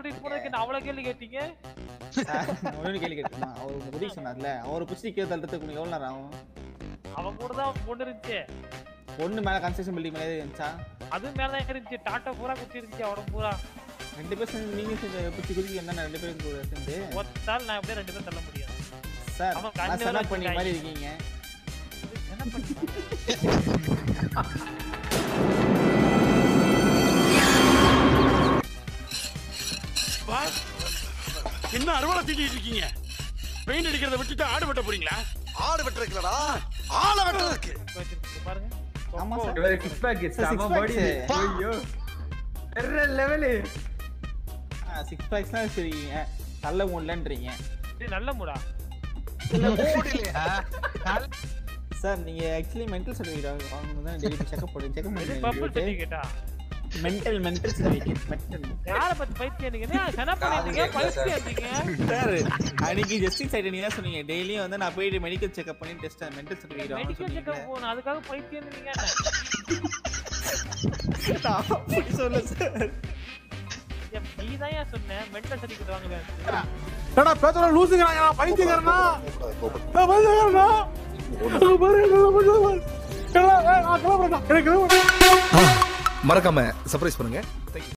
கூட்டிட்டு போனதுக்கு என்ன அவ்வளவு கேள்வி கேட்டீங்க சார் ஒண்ணு கேள்வி கேட்டுமா அவர் உங்க உதவி சொன்னார்ல அவரை பிடிச்சி கீழே தள்ளுறதுக்கு உங்களுக்கு எவ்வளவு நேரம் ஆகும் அவன் கூட தான் பொண்ணு இருந்துச்சு பொண்ணு மேல கன்ஸ்ட்ரக்ஷன் பில்டிங் மேலே இருந்துச்சா அதுவும் மேலதான் இருந்துச்சு டாட்டா பூரா குத்தி இருந்துச்சு உடம்பு பூரா ரெண்டு பேர் சேர்ந்து நீங்க சேர்ந்து பிடிச்சி குதிக்க என்ன ரெண்டு பேரும் கூட சேர்ந்து ஒத்தால் நான் எப்படியும் ரெண்டு பேரும் தள்ள முடியும் சார் ஆமா, நான் கண்ணு சென வேற பண்ணி வச்சிருக்காங்க. மாதிரி இருக்கீங்க என்ன பண்ணி பாஸ் என்ன அறுவலை தீட்டிட்டு இருக்கீங்க பெயிண்ட் அடிக்கிறத விட்டுட்டு ஆடு வெட்ட போறீங்களா ஆடு வெட்டுறதுலடா ஆளை வெட்டுறதுக்கு வச்சிருக்கு பாருங்க ஆமா தொப்பை sir six pack Sir, six செம packs. பாடி ஐயோ வேற லெவலு சிக்ஸ் பேக்ஸ் தான் வச்சிருக்கீங்க தள்ள முடியலன்றீங்க இது நல்ல மூடா ஓடிலையா சார் நீங்க ஆக்சுவலி மென்டல் சர்டிஃபிகேட் வாங்கணும் தான் டெய்லி செக்அப் பண்ணுங்க செக்அப் இது பம்பிள் பண்ணுங்க சர்டிபிகேட்டா மென்டல் மென்டல் சர்டிஃபிகேட் மென்டல் யார பத்தி பைத்தியம் நீங்க என்ன சென பண்ணிருந்தீங்க பைத்தியம் இருந்தீங்க சார் அன்னைக்கு ஜஸ்டிஸ் சைடு நீங்க தான் சொன்னீங்க டெய்லியும் வந்து நான் போயிட்டு மெடிக்கல் செக்அப் பண்ணி டெஸ்ட் மென்டல் சர்டிஃபிகேட் வாங்க மெடிக்கல் சொன்னீங்க செக்அப் போகணும் அதுக்காக பைத்தியம் இருந்தீங்க நான் அப்படி சொல்ல சார் நீ தான் ஏன் சொன்ன மென்டல் சர்டிபிகேட் வாங்குவேன் என்னடா பேசுற லூசுங்கிறாங்க பைத்தியக்காரனா நான் பைத்தியக்காரனா பாரு என்ன பண்ணுவாங்க? எனக்கு மறக்காம சர்ப்ரைஸ் பண்ணுங்க